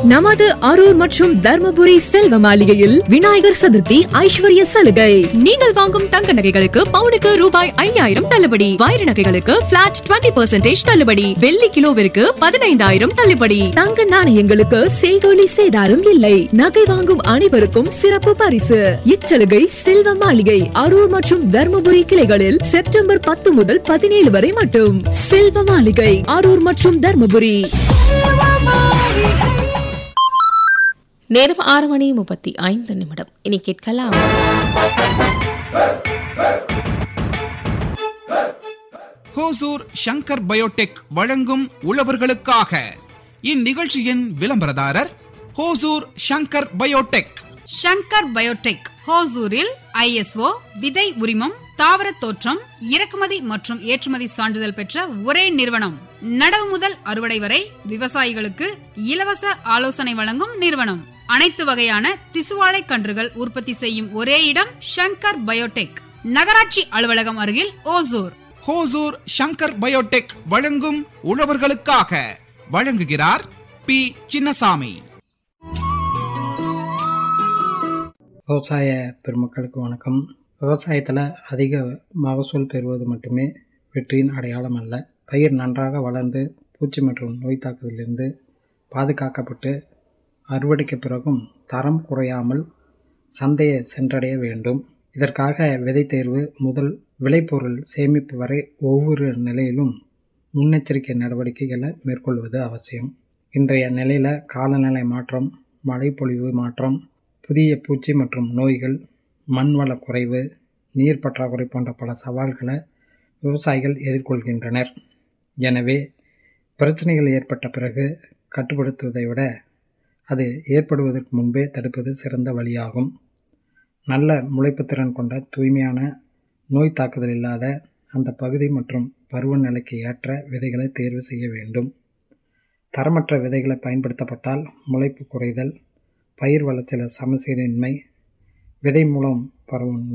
நமது அரூர் மற்றும் தர்மபுரி செல்வ மாளிகையில் விநாயகர் சதுர்த்தி ஐஸ்வர்ய சலுகை நீங்கள் வாங்கும் தங்க நகைகளுக்கு பவுனுக்கு ரூபாய் ஐயாயிரம் தள்ளுபடி வைர நகைகளுக்கு பிளாட் 20% தள்ளுபடி வெள்ளி கிலோவிற்கு பதினைந்தாயிரம் தள்ளுபடி தங்க நாணயங்களுக்கு செய்கூலி சேதாரம் இல்லை நகை வாங்கும் அனைவருக்கும் சிறப்பு பரிசு இச்சலுகை செல்வ மாளிகை அரூர் மற்றும் தர்மபுரி கிளைகளில் செப்டம்பர் பத்து முதல் பதினேழு வரை மட்டும் செல்வ மாளிகை அரூர் மற்றும் தர்மபுரி நேரம் ஆறு மணி முப்பத்தி ஐந்து நிமிடம் இனி கேட்கலாம் ஹோசூர் ஷங்கர் பயோடெக் வழங்கும் உழவர்களுக்காக இந்நிகழ்ச்சியின் விளம்பரதாரர் ஹோசூர் ஷங்கர் பயோடெக் ஷங்கர் பயோடெக் ஹோசூரில் ஐஎஸ்ஓ விதை உரிமம் தாவர தோற்றம் இறக்குமதி மற்றும் ஏற்றுமதி சான்றிதழ் பெற்ற ஒரே நிறுவனம் நடவு முதல் அறுவடை வரை விவசாயிகளுக்கு இலவச ஆலோசனை வழங்கும் நிறுவனம் அனைத்து வகையான திசுவாழை கன்றுகள் உற்பத்தி செய்யும் ஒரே இடம் ஷங்கர் பயோடெக் நகராட்சி அலுவலகம் அருகில் ஓசூர் ஹோசூர் ஷங்கர் பயோடெக் வழங்கும் உழவர்களுக்காக வழங்குகிறார் பி சின்னசாமி விவசாய பெருமக்களுக்கு வணக்கம் விவசாயத்தில் அதிக மகசூல் பெறுவது மட்டுமே வெற்றியின் அடையாளம் அல்ல பயிர் நன்றாக வளர்ந்து பூச்சி மற்றும் நோய் தாக்குதலிருந்து பாதுகாக்கப்பட்டு அறுவடைக்கு பிறகும் தரம் குறையாமல் சந்தையை சென்றடைய வேண்டும் இதற்காக விதை தேர்வு முதல் விளைபொருள் சேமிப்பு வரை ஒவ்வொரு நிலையிலும் முன்னெச்சரிக்கை நடவடிக்கைகளை மேற்கொள்வது அவசியம் இன்றைய நிலையில் காலநிலை மாற்றம் மழைப்பொழிவு மாற்றம் புதிய பூச்சி மற்றும் நோய்கள் மண்வள குறைவு நீர் பற்றாக்குறை போன்ற பல சவால்களை விவசாயிகள் எதிர்கொள்கின்றனர் எனவே பிரச்சனைகள் ஏற்பட்ட பிறகு கட்டுப்படுத்துவதை விட அது ஏற்படுவதற்கு முன்பே தடுப்பது சிறந்த வழியாகும் நல்ல முளைப்புத்திறன் கொண்ட தூய்மையான நோய் தாக்குதல் இல்லாத அந்த பகுதி மற்றும் பருவநிலைக்கு ஏற்ற விதைகளை தேர்வு செய்ய வேண்டும் தரமற்ற விதைகளை பயன்படுத்தப்பட்டால் முளைப்பு குறைதல் பயிர் வளர்ச்சியில் சமசீரின்மை விதை மூலம் பரவும்